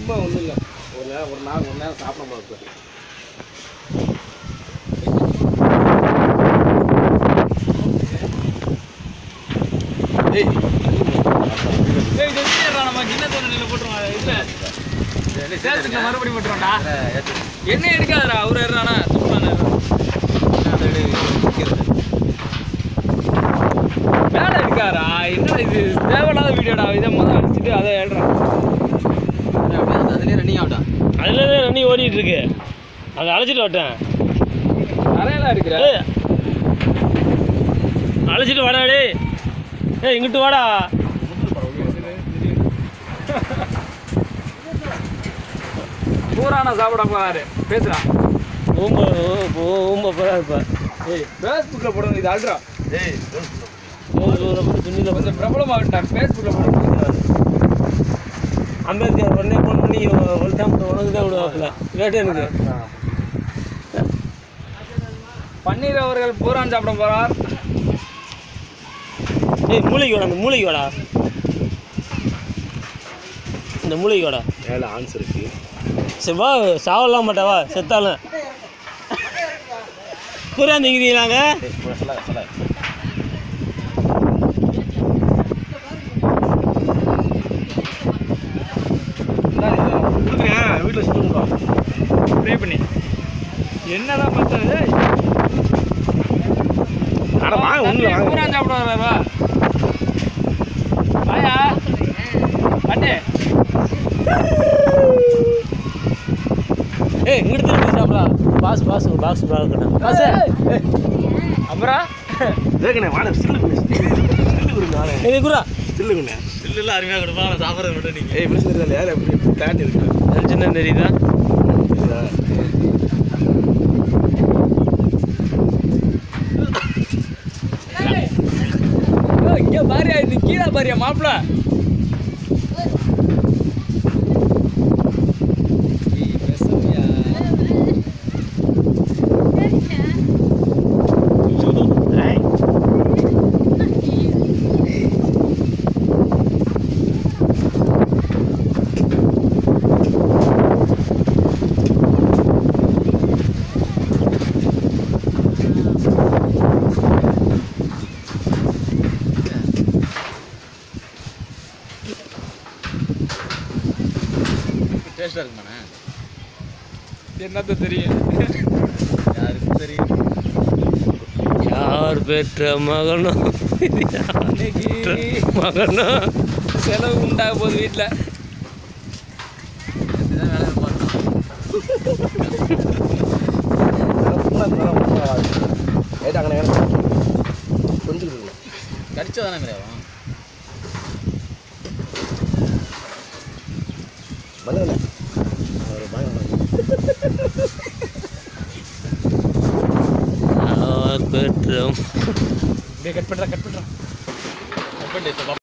ரொம்ப ஒன்றும் இல்லை ஒரு நேரம் ஒரு நாள் ஒரு நேரம் சாப்பிட போகிறது ஏய் ஏய் இது எப்படிடா நம்ம கிண்ண தோணில போட்டுருவோம் இதுல சேர்த்துக்கு மறுபடியும் போட்டுருவோம்டா என்ன எடுக்காதடா அவரு ஏறானா சும்மா வேலை எடுக்காதா என்னடா இது தேவையில்லாத வீடியோடா இதை முதல்ல அடிச்சுட்டு அதை ஏடுறான் அதுலேயே ரன்னிங் ஆகட்டா அதில் தான் ரன்னி ஓடிட்டு இருக்கு அதை அழைச்சிட்டு வரட்டேன் நிறையலாம் எடுக்கிற ஏய் அழைச்சிட்டு வாடா டேய் ஏய் இங்கிட்டு வாடா பூரானா சாப்பிட போறாரு பேசுறான் ஊம்ப ஊம்ப போகிறா இருப்பா ஏய் ஃபேஸ்புக்ல போடுங்க இது அல்ட்ரா ஏய் துணியில் கொஞ்சம் பிரபலமாகிட்டான் ஃபேஸ்புக்ல போடுங்க அம்பேத்கர் உடனே ஃபோன் பண்ணி ஒரு டைம் உனக்கு தான் விடுவாப்புல கேட்டு எனக்கு பன்னீர் அவர்கள் பூரான் சாப்பிட போறார் ஏய் மூளைக்கு வாடா அந்த மூளைக்கு வாடா இந்த மூளைக்கு வாடா மேலே ஆன்சர் இருக்கு சரி வா சாவலாம் மாட்டா வா செத்தாலும் பூரா திங்கிறீங்களாங்க ஏய் சொல்ல சொல்ல கொடுக்குறேன் வீட்டில் சொல்லுங்க ப்ரே பண்ணி என்னதான் பண்றது அட வாங்க ஒன்றும் வாங்க பூரான் சாப்பிட வர்றாரா வாயா அண்ணே ஏய் இங்கிட்டு திரும்பி சாப்பிடலாம் பாஸ் பாஸ் பாக்ஸ் இருக்கட்டும் பாஸ் அப்புறம் வேகண்ணே வாட சில்லு சில்லு கொடுங்க வாடா இது குரா சில்லுங்கண்ணே இல்லை அருமையாக கொடுப்பா நான் சாப்பிட்றது மட்டும் நீங்கள் ஏய் பிரச்சனை இல்லை யார் எப்படி தாண்டி இருக்கு சின்ன தெரியுதா இங்க பாரியா இது கீழே பாரியா மாப்பிள டேஸ்ட்டாக இருக்குமாண்ணே என்னத்த தெரியும் யாருக்கு தெரியும் யார் பெற்ற மகனோ இன்னைக்கு மகனோ செலவு உண்டாக போகுது வீட்டில் இதுதான் வேலை ஏட்டாங்கண்ணே கொஞ்சம் இருக்கணும் கடிச்சா தானே கிடையாது மதுங்கண்ணே ஒரு பயங்கரம் யார் பெற்ற கட் பண்ணுறா கட் பண்ணுறா கட் பண்ணி